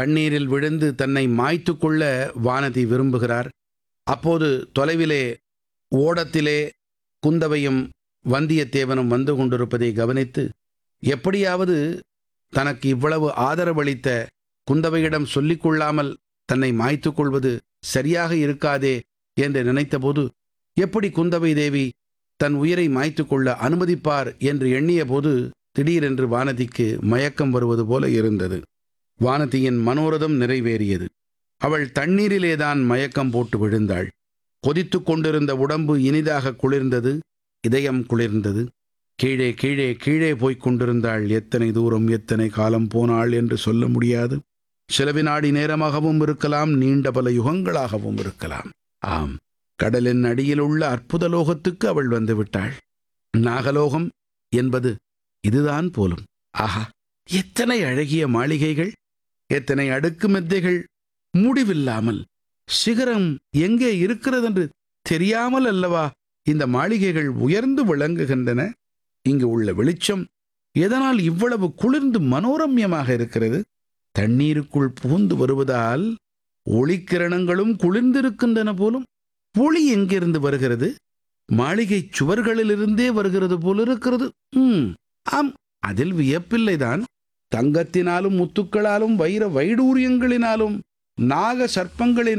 தண்ணீரில் விழுந்து தன்னை மாய்த்து கொள்ள வானதி விரும்புகிறார் அப்போது தொலைவிலே ஓடத்திலே குந்தவையும் வந்தியத்தேவனும் வந்து கொண்டிருப்பதை கவனித்து எப்படியாவது தனக்கு இவ்வளவு ஆதரவளித்த குந்தவையிடம் சொல்லிக் கொள்ளாமல் தன்னை மாய்த்து கொள்வது சரியாக இருக்காதே என்று நினைத்தபோது எப்படி குந்தவை தேவி தன் உயிரை மாய்த்து கொள்ள அனுமதிப்பார் என்று எண்ணிய போது திடீரென்று வானதிக்கு மயக்கம் வருவது போல இருந்தது வானதியின் மனோரதம் நிறைவேறியது அவள் தண்ணீரிலேதான் மயக்கம் போட்டு விழுந்தாள் கொதித்து கொண்டிருந்த உடம்பு இனிதாக குளிர்ந்தது இதயம் குளிர்ந்தது கீழே கீழே கீழே போய்க் கொண்டிருந்தாள் எத்தனை தூரம் எத்தனை காலம் போனாள் என்று சொல்ல முடியாது சில வினாடி நேரமாகவும் இருக்கலாம் நீண்ட பல யுகங்களாகவும் இருக்கலாம் ஆம் கடலின் அடியில் உள்ள அற்புத லோகத்துக்கு அவள் வந்து விட்டாள் நாகலோகம் என்பது இதுதான் போலும் ஆஹா எத்தனை அழகிய மாளிகைகள் எத்தனை அடுக்கு மெத்தைகள் முடிவில்லாமல் சிகரம் எங்கே இருக்கிறதென்று தெரியாமல் அல்லவா இந்த மாளிகைகள் உயர்ந்து விளங்குகின்றன இங்கு உள்ள வெளிச்சம் எதனால் இவ்வளவு குளிர்ந்து மனோரம்யமாக இருக்கிறது தண்ணீருக்குள் புகுந்து வருவதால் ஒளிக்கிரணங்களும் குளிர்ந்திருக்கின்றன போலும் ஒளி எங்கிருந்து வருகிறது மாளிகை சுவர்களிலிருந்தே வருகிறது போல இருக்கிறது ம் ஆம் அதில் வியப்பில்லைதான் தங்கத்தினாலும் முத்துக்களாலும் வைர வைடூரியங்களினாலும் நாக சர்ப்பங்களின்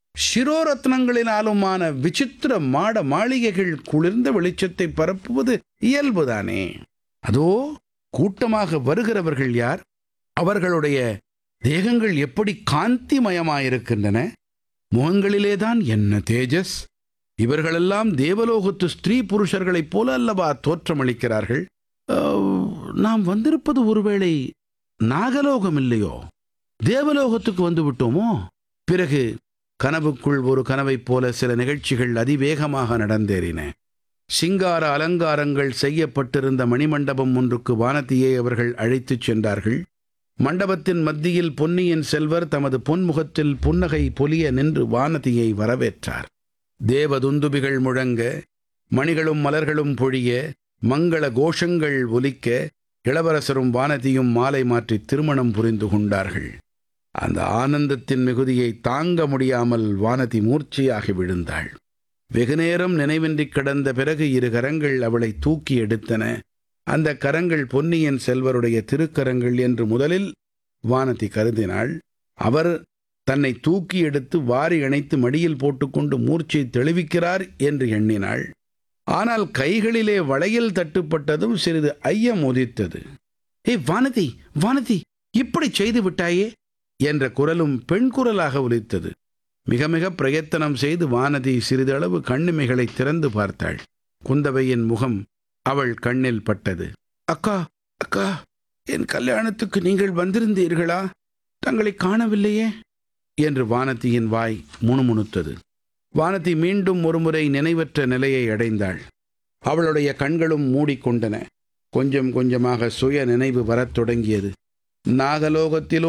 சிரோரத்னங்களினாலுமான விசித்திர மாட மாளிகைகள் குளிர்ந்த வெளிச்சத்தை பரப்புவது இயல்புதானே அதோ கூட்டமாக வருகிறவர்கள் யார் அவர்களுடைய தேகங்கள் எப்படி காந்திமயமாயிருக்கின்றன முகங்களிலேதான் என்ன தேஜஸ் இவர்களெல்லாம் தேவலோகத்து ஸ்திரீ புருஷர்களைப் போல அல்லவா தோற்றமளிக்கிறார்கள் அஹ், நாம் வந்திருப்பது ஒருவேளை நாகலோகம் இல்லையோ தேவலோகத்துக்கு வந்து விட்டோமோ பிறகு கனவுக்குள் ஒரு கனவைப் போல சில நிகழ்ச்சிகள் அதிவேகமாக நடந்தேறின சிங்கார அலங்காரங்கள் செய்யப்பட்டிருந்த மணிமண்டபம் ஒன்றுக்கு வானதியை அவர்கள் அழைத்துச் சென்றார்கள் மண்டபத்தின் மத்தியில் பொன்னியின் செல்வர் தமது பொன்முகத்தில் புன்னகை பொலிய நின்று வானதியை வரவேற்றார் தேவதுந்துபிகள் முழங்க மணிகளும் மலர்களும் பொழிய மங்கள கோஷங்கள் ஒலிக்க இளவரசரும் வானதியும் மாலை மாற்றி திருமணம் புரிந்து கொண்டார்கள் அந்த ஆனந்தத்தின் மிகுதியை தாங்க முடியாமல் வானதி மூர்ச்சையாகி விழுந்தாள் வெகுநேரம் நினைவின்றி கிடந்த பிறகு இரு கரங்கள் அவளை தூக்கி எடுத்தன அந்த கரங்கள் பொன்னியின் செல்வருடைய திருக்கரங்கள் என்று முதலில் வானதி கருதினாள் அவர் தன்னை தூக்கி எடுத்து வாரி இணைத்து மடியில் போட்டுக்கொண்டு மூர்ச்சை தெளிவிக்கிறார் என்று எண்ணினாள் ஆனால் கைகளிலே வளையல் தட்டுப்பட்டதும் சிறிது ஐயம் உதித்தது ஏய் வானதி வானதி இப்படி செய்து விட்டாயே என்ற குரலும் பெண் குரலாக ஒலித்தது மிக மிக பிரயத்தனம் செய்து வானதி சிறிதளவு கண்ணிமைகளை திறந்து பார்த்தாள் குந்தவையின் முகம் அவள் கண்ணில் பட்டது அக்கா அக்கா என் கல்யாணத்துக்கு நீங்கள் வந்திருந்தீர்களா தங்களை காணவில்லையே என்று வானதியின் வாய் முணுமுணுத்தது வானதி மீண்டும் ஒருமுறை நினைவற்ற நிலையை அடைந்தாள் அவளுடைய கண்களும் மூடிக்கொண்டன கொஞ்சம் கொஞ்சமாக சுய நினைவு வரத் தொடங்கியது நாகலோகத்திலோ